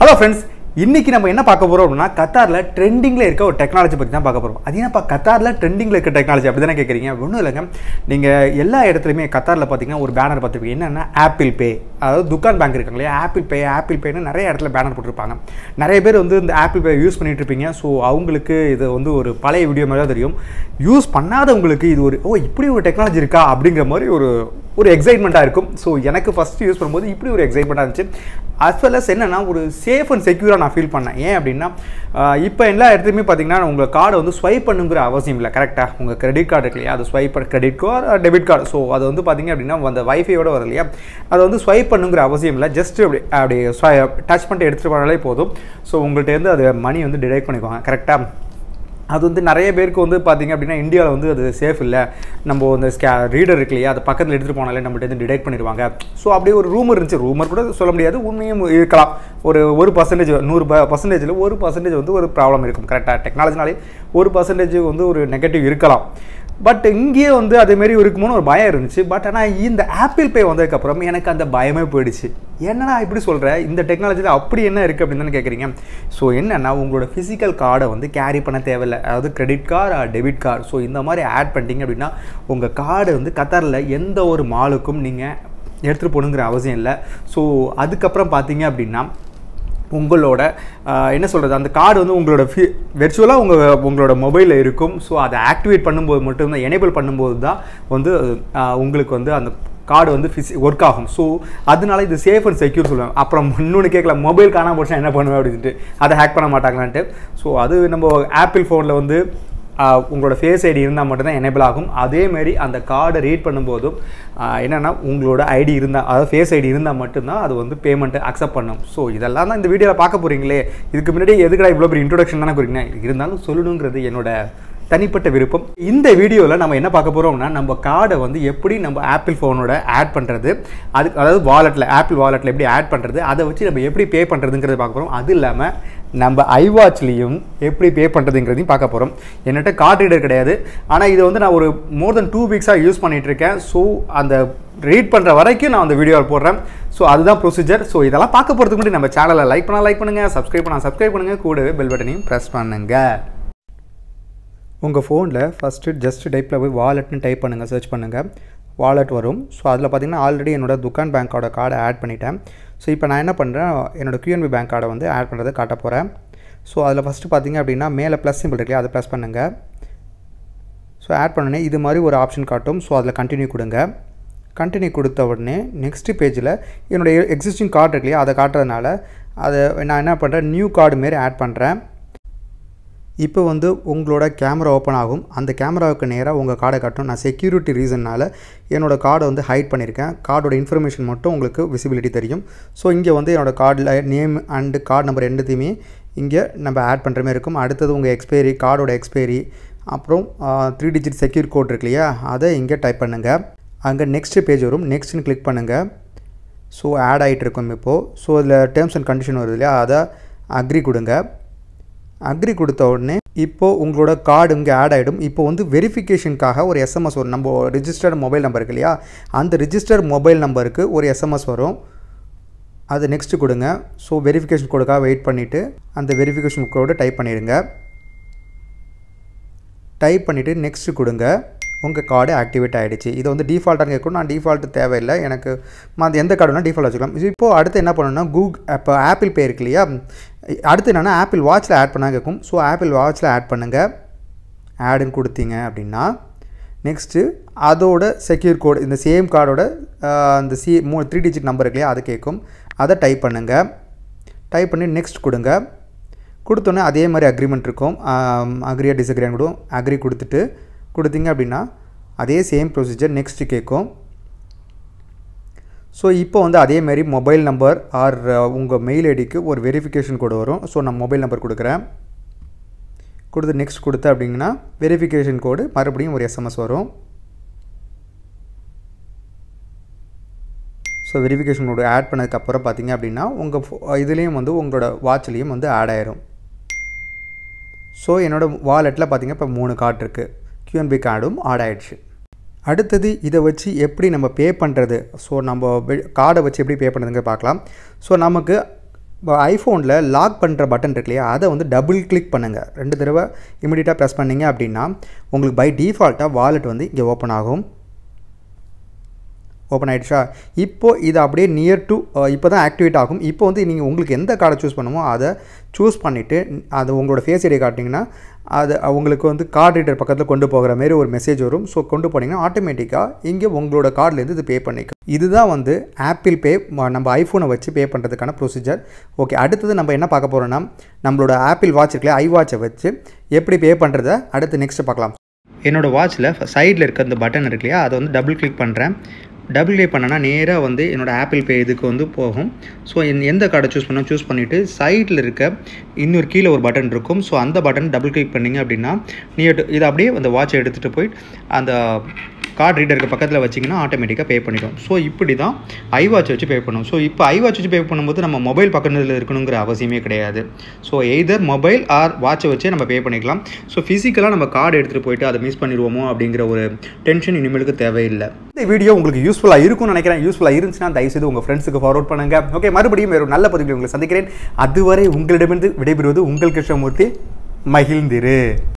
hello friends இன்னைக்கு நம்ம என்ன பார்க்க போறோம் அப்படின்னா கத்தாரில் ட்ரெண்டிங்கில் இருக்க ஒரு டெக்னாலஜி பற்றி தான் பார்க்க போகிறோம் அது என்னப்பா கத்தாரில் ட்ரெண்டிங்கில் இருக்க டெக்னாலஜி அப்படி தானே கேட்குறீங்க ஒன்றும் இல்லைங்க நீங்கள் எல்லா இடத்துலையுமே கத்தாரில் பார்த்தீங்கன்னா ஒரு பேனர் பார்த்துருப்பீங்க என்னென்னா ஆப்பிள் பே அதாவது துக்கான் பேங்க் இருக்காங்க இல்லையா ஆப்பிள் பே ஆப்பிள் பேன்னு நிறைய இடத்துல பேனர் போட்டிருப்பாங்க நிறைய பேர் வந்து இந்த ஆப்பிள் பே யூஸ் பண்ணிட்டு இருப்பீங்க ஸோ அவங்களுக்கு இது வந்து ஒரு பழைய வீடியோ மாதிரி தான் தெரியும் யூஸ் பண்ணாதவங்களுக்கு இது ஒரு ஓ இப்படி ஒரு டெக்னாலஜி இருக்கா அப்படிங்கிற மாதிரி ஒரு ஒரு எக்ஸைட்மெண்ட்டாக இருக்கும் ஸோ எனக்கு ஃபஸ்ட்டு யூஸ் பண்ணும்போது இப்படி ஒரு எக்ஸைட்மெண்ட்டாக இருந்துச்சு அஸ் வெல் அஸ் என்னன்னா ஒரு சேஃப் அண்ட் செக்யூராக நான் ஃபீல் பண்ணேன் ஏன் அப்படின்னா இப்போ எல்லா இடத்துலையுமே பார்த்தீங்கன்னா உங்கள் கார்டை வந்து ஸ்வைப் பண்ணுங்கிற அவசியம் இல்லை கரெக்டாக உங்கள் கிரெடிட் கார்டு இருக்கு இல்லையா அது swipe credit card debit card so அது வந்து பார்த்தீங்க அப்படின்னா அந்த வைஃபையோட வரும் இல்லையா அதை வந்து ஸ்வைப் பண்ணுங்கிற அவசியம் இல்லை ஜஸ்ட் அப்படி அப்படி டச் பண்ணிட்டு எடுத்துகிட்டு போனாலே போதும் ஸோ உங்கள்கிட்ட இருந்து அது மணி வந்து டிடெக்ட் பண்ணிக்குவாங்க கரெக்டாக அது வந்து நிறைய பேருக்கு வந்து பார்த்தீங்க அப்படின்னா இந்தியாவில் வந்து அது சேஃப் இல்லை நம்ம இந்த ஸ்கே ரீடர் இருக்கு இல்லையா அது பக்கத்தில் எடுத்துகிட்டு போனாலே நம்மகிட்ட வந்து டிடெக்ட் பண்ணிடுவாங்க ஸோ அப்படியே ஒரு ரூமர் இருந்துச்சு ரூமர் கூட சொல்ல முடியாது உண்மையும் இருக்கலாம் ஒரு ஒரு பர்சன்டேஜ் நூறு பர்சன்டேஜில் ஒரு பர்சன்டேஜ் வந்து ஒரு ப்ராப்ளம் இருக்கும் கரெக்டாக டெக்னாலஜினாலே ஒரு பர்சன்டேஜ் வந்து ஒரு நெகட்டிவ் இருக்கலாம் பட் இங்கேயே வந்து அதேமாரி இருக்குமோன்னு ஒரு பயம் இருந்துச்சு பட் ஆனால் இந்த ஆப்பிள் பே வந்ததுக்கப்புறம் எனக்கு அந்த பயமே போயிடுச்சு என்னடா இப்படி சொல்கிறேன் இந்த டெக்னாலஜியில் அப்படி என்ன இருக்குது அப்படின்னு தானே கேட்குறீங்க ஸோ என்னென்னா உங்களோட ஃபிசிக்கல் கார்டை வந்து கேரி பண்ண தேவையில்லை அதாவது credit card debit card so இந்த மாதிரி ஆட் பண்ணிட்டீங்க அப்படின்னா உங்கள் கார்டு வந்து கத்தாரில் எந்த ஒரு மாலுக்கும் நீங்கள் எடுத்துகிட்டு போகணுங்கிற அவசியம் இல்லை ஸோ அதுக்கப்புறம் பார்த்தீங்க அப்படின்னா உங்களோட என்ன சொல்கிறது அந்த கார்டு வந்து உங்களோட ஃபி வெர்ச்சுவலாக உங்கள் உங்களோட மொபைலில் இருக்கும் ஸோ அதை ஆக்டிவேட் பண்ணும்போது மட்டும்தான் எனேபிள் பண்ணும்போது தான் வந்து உங்களுக்கு வந்து அந்த கார்டு வந்து ஃபிசி ஒர்க் ஆகும் ஸோ அதனால இது சேஃப் அண்ட் செக்யூர் சொல்லுவேன் அப்புறம் இன்னொன்று கேட்கல மொபைல் காணாம போச்சுன்னா என்ன பண்ணுவேன் அப்படின்ட்டு அதை ஹேக் பண்ண மாட்டாங்களான்ட்டு ஸோ அது நம்ம ஆப்பிள் ஃபோனில் வந்து உங்களோட ஃபேஸ் ஐடி இருந்தால் மட்டும்தான் எனேபிள் ஆகும் அதேமாரி அந்த கார்டை ரீட் பண்ணும்போதும் என்னென்னா உங்களோட ஐடி இருந்தால் அதாவது ஃபேஸ் ஐடி இருந்தால் மட்டும்தான் அது வந்து பேமெண்ட்டு அக்செப்ட் பண்ணும் ஸோ இதெல்லாம் தான் இந்த வீடியோவில் பார்க்க போகிறீங்களே இதுக்கு முன்னாடி எதுக்கடா இவ்வளோ பெரிய இன்ட்ரொடக்ஷன் தானே குறிங்க இருந்தாலும் சொல்லணுங்கிறது என்னோட தனிப்பட்ட விருப்பம் இந்த வீடியோவில் நம்ம என்ன பார்க்க போகிறோம்னா நம்ம கார்டை வந்து எப்படி நம்ம ஆப்பிள் ஃபோனோட ஆட் பண்ணுறது அதுக்கு அதாவது வாலெட்டில் ஆப்பிள் வாலெட்டில் எப்படி ஆட் பண்ணுறது அதை வச்சு நம்ம எப்படி பே பண்ணுறதுங்கிறத பார்க்க போகிறோம் அது இல்லாமல் நம்ம ஐவாட்ச்லேயும் எப்படி பே பண்ணுறதுங்கிறதையும் பார்க்க போகிறோம் என்கிட்ட கார்டு ரீடர் கிடையாது ஆனால் இதை வந்து நான் ஒரு மோர் தென் டூ வீக்ஸாக யூஸ் பண்ணிகிட்டு இருக்கேன் ஸோ அந்த ரீட் பண்ணுற வரைக்கும் நான் அந்த வீடியோவில் போடுறேன் ஸோ அதுதான் ப்ரொசீஜர் ஸோ இதெல்லாம் பார்க்க போகிறதுக்கு முன்னாடி நம்ம சேனலை லைக் பண்ணால் லைக் பண்ணுங்கள் சப்ஸ்கிரைப் பண்ணால் சப்ஸ்கிரைப் பண்ணுங்கள் கூடவே பெல் பட்டனையும் ப்ரெஸ் பண்ணுங்கள் உங்கள் ஃபோனில் ஃபஸ்ட்டு ஜஸ்ட் டைப்பில் போய் வாலெட்னு டைப் பண்ணுங்கள் சர்ச் பண்ணுங்கள் வாலெட் வரும் ஸோ அதில் பார்த்தீங்கன்னா ஆல்ரெடி என்னோடய துக்கான் பேங்க்கோட கார்டை ஆட் பண்ணிட்டேன் ஸோ இப்போ நான் என்ன பண்ணுறேன் என்னோடய கியூஎன்பி பேங்க் கார்டை வந்து ஆட் பண்ணுறதை காட்ட போகிறேன் ஸோ அதில் ஃபஸ்ட்டு பார்த்தீங்க அப்படின்னா மேலே ப்ளஸ் சிம்பிள் இருக்கு அதை ப்ளஸ் பண்ணுங்கள் ஸோ ஆட் பண்ணனே இது மாதிரி ஒரு ஆப்ஷன் காட்டும் ஸோ அதில் கண்டினியூ கொடுங்க கண்டினியூ கொடுத்த உடனே நெக்ஸ்ட் பேஜில் என்னுடைய எக்ஸிஸ்டிங் கார்டு இருக்கு இல்லையா அதை காட்டுறதுனால அதை நான் என்ன பண்ணுறேன் நியூ கார்டு மாரி ஆட் பண்ணுறேன் இப்போ வந்து உங்களோட கேமரா ஓப்பன் ஆகும் அந்த கேமராவுக்கு நேராக உங்கள் கார்டை காட்டும் நான் செக்யூரிட்டி ரீசன்னால் என்னோடய கார்டை வந்து ஹைட் பண்ணியிருக்கேன் கார்டோட இன்ஃபர்மேஷன் மட்டும் உங்களுக்கு விசிபிலிட்டி தெரியும் ஸோ இங்கே வந்து என்னோடய கார்டில் நேம் அண்டு கார்டு நம்பர் ரெண்டுத்தையுமே இங்கே நம்ம ஆட் பண்ணுற மாதிரி இருக்கும் அடுத்தது உங்கள் எக்ஸ்பைரி கார்டோட எக்ஸ்பைரி அப்புறம் த்ரீ டிஜிட் செக்யூர் கோட் இருக்கு இல்லையா அதை இங்கே டைப் பண்ணுங்கள் அங்கே நெக்ஸ்ட் பேஜ் வரும் நெக்ஸ்ட்னு கிளிக் பண்ணுங்கள் ஸோ ஆட் ஆகிட்டு இருக்கும் இப்போது ஸோ இதில் டேர்ம்ஸ் அண்ட் கண்டிஷன் வருது இல்லையா அதை அக்ரி கொடுங்க அக்ரி கொடுத்த உடனே இப்போது உங்களோட கார்டு இங்கே ஆட் ஆகிடும் இப்போ வந்து வெரிஃபிகேஷனுக்காக ஒரு எஸ்எம்எஸ் வரும் நம்ம ரிஜிஸ்டர்டு மொபைல் நம்பர் இருக்கு இல்லையா அந்த ரிஜிஸ்டர் மொபைல் நம்பருக்கு ஒரு எஸ்எம்எஸ் வரும் அது நெக்ஸ்ட்டு கொடுங்க ஸோ வெரிஃபிகேஷன் கோடுக்காக வெயிட் பண்ணிவிட்டு அந்த வெரிஃபிகேஷன் கோடு டைப் பண்ணிடுங்க டைப் பண்ணிவிட்டு நெக்ஸ்ட்டு கொடுங்க உங்கள் கார்டு ஆக்டிவேட் ஆகிடுச்சு இதை வந்து டிஃபால்ட்டாக கேட்கணும் நான் டிஃபால்ட்டு தேவையில்லை எனக்கு மற்ற எந்த கார்டுனா டிஃபால்ட் வச்சுக்கலாம் இப்போது அடுத்து என்ன பண்ணணும்னா கூக் இப்போ ஆப்பிள் பே இருக்கு இல்லையா அடுத்து என்னென்னா ஆப்பிள் வாட்சில் ஆட் பண்ணால் கேட்கும் ஸோ ஆப்பிள் வாட்சில் ஆட் பண்ணுங்கள் ஆடுன்னு கொடுத்தீங்க அப்படின்னா நெக்ஸ்ட்டு அதோட செக்யூர் கோடு இந்த சேம் கார்டோட அந்த சி மூ த்ரீ டிஜிட் நம்பர் இருக்கு இல்லையா அது கேட்கும் அதை டைப் பண்ணுங்கள் டைப் பண்ணி நெக்ஸ்ட் கொடுங்க கொடுத்தோன்னே அதே மாதிரி அக்ரிமெண்ட் இருக்கும் அக்ரியா டிஸ்அக்ரியான்னு கூட அக்ரி கொடுத்துட்டு கொடுத்தீங்க அப்படின்னா அதே சேம் ப்ரொசீஜர் நெக்ஸ்ட்டு கேட்கும் ஸோ இப்போ வந்து அதேமாரி மொபைல் நம்பர் ஆர் உங்கள் மெயில் ஐடிக்கு ஒரு வெரிஃபிகேஷன் கோடு வரும் ஸோ நான் மொபைல் நம்பர் கொடுக்குறேன் கொடுத்து நெக்ஸ்ட் கொடுத்த அப்படிங்கன்னா வெரிஃபிகேஷன் கோடு மறுபடியும் ஒரு எஸ்எம்எஸ் வரும் ஸோ வெரிஃபிகேஷன் கோடு ஆட் பண்ணதுக்கப்புறம் பார்த்தீங்க அப்படின்னா உங்கள் இதுலேயும் வந்து உங்களோட வாட்ச்லேயும் வந்து ஆட் ஆயிரும் ஸோ என்னோடய வாலெட்டில் பார்த்தீங்க இப்போ மூணு கார்டு இருக்குது கியூஎன்பி கார்டும் ஆட் ஆகிடுச்சு அடுத்தது இதை வச்சு எப்படி நம்ம பே பண்ணுறது ஸோ நம்ம கார்டை வச்சு எப்படி பே பண்ணுறதுங்க பார்க்கலாம் ஸோ நமக்கு இப்போ ஐஃபோனில் லாக் பண்ணுற பட்டன் இருக்கு இல்லையா அதை வந்து டபுள் கிளிக் பண்ணுங்கள் ரெண்டு தடவை இமிடியட்டாக ப்ரெஸ் பண்ணீங்க அப்படின்னா உங்களுக்கு பை டிஃபால்ட்டாக வாலெட் வந்து இங்கே ஓப்பன் ஆகும் ஓப்பன் ஆகிடுச்சா இப்போ இது அப்படியே நியர் டு இப்போ தான் ஆக்டிவேட் ஆகும் இப்போ வந்து நீங்கள் உங்களுக்கு எந்த கார்டை சூஸ் பண்ணுமோ அதை சூஸ் பண்ணிவிட்டு அது உங்களோட ஃபேஸ் ஐடி காட்டிங்கன்னா அது உங்களுக்கு வந்து கார்டு ரீடர் பக்கத்தில் கொண்டு போகிற மாரி ஒரு மெசேஜ் வரும் ஸோ கொண்டு போனீங்கன்னா ஆட்டோமேட்டிக்காக இங்கே உங்களோட கார்ட்லேருந்து இது பே பண்ணிக்கும் இதுதான் வந்து ஆப்பிள் பே நம்ம ஐஃபோனை வச்சு பே பண்ணுறதுக்கான ப்ரொசீஜர் ஓகே அடுத்தது நம்ம என்ன பார்க்க போகிறோன்னா நம்மளோட ஆப்பிள் வாட்ச் இருக்குல்ல ஐ வாட்சை வச்சு எப்படி பே பண்ணுறதை அடுத்து நெக்ஸ்ட் பார்க்கலாம் என்னோடய வாட்சில் சைடில் இருக்க அந்த பட்டன் இருக்கு இல்லையா அதை வந்து டபுள் கிளிக் பண்ணுறேன் டபுள் கிளிக் பண்ணனா நேராக வந்து என்னோடய ஆப்பிள் பே இதுக்கு வந்து போகும் ஸோ எந்த கார்டை சூஸ் பண்ணால் சூஸ் பண்ணிவிட்டு சைடில் இருக்க இன்னொரு கீழே ஒரு பட்டன் இருக்கும் ஸோ அந்த பட்டன் டபுள் கிளிக் பண்ணிங்க அப்படின்னா நீ இது அப்படியே அந்த வாட்சை எடுத்துகிட்டு போய் அந்த கார்டு ரீடருக்கு பக்கத்தில் வச்சிங்கன்னா ஆட்டோமேட்டிக்காக பே பண்ணிடும் ஸோ இப்படி தான் ஐ வாட்ச் வச்சு பே பண்ணும் ஸோ இப்போ ஐ வாட்ச் வச்சு பே பண்ணும்போது நம்ம மொபைல் பக்கத்தில் இருக்கணுங்கிற அவசியமே கிடையாது ஸோ எய்தர் மொபைல் ஆர் வாட்சை வச்சே நம்ம பே பண்ணிக்கலாம் ஸோ ஃபிசிக்கலாக நம்ம கார்டு எடுத்துகிட்டு போயிட்டு அதை மிஸ் பண்ணிடுவோமோ அப்படிங்கிற ஒரு டென்ஷன் இனிமேலுக்கு தேவையில்லை இந்த வீடியோ உங்களுக்கு யூஸ்ஃபுல்லாக இருக்கும்னு நினைக்கிறேன் யூஸ்ஃபுல்லாக இருந்துச்சுன்னா தயவுசெய்து உங்கள் ஃப்ரெண்ட்ஸுக்கு ஃபார்வர்ட் பண்ணுங்க ஓகே மறுபடியும் வேறு நல்ல பதிவில் உங்களை சந்திக்கிறேன் அதுவரை உங்களிடமிருந்து விடைபெறுவது உங்கள் கிருஷ்ணமூர்த்தி மகிழ்ந்திரு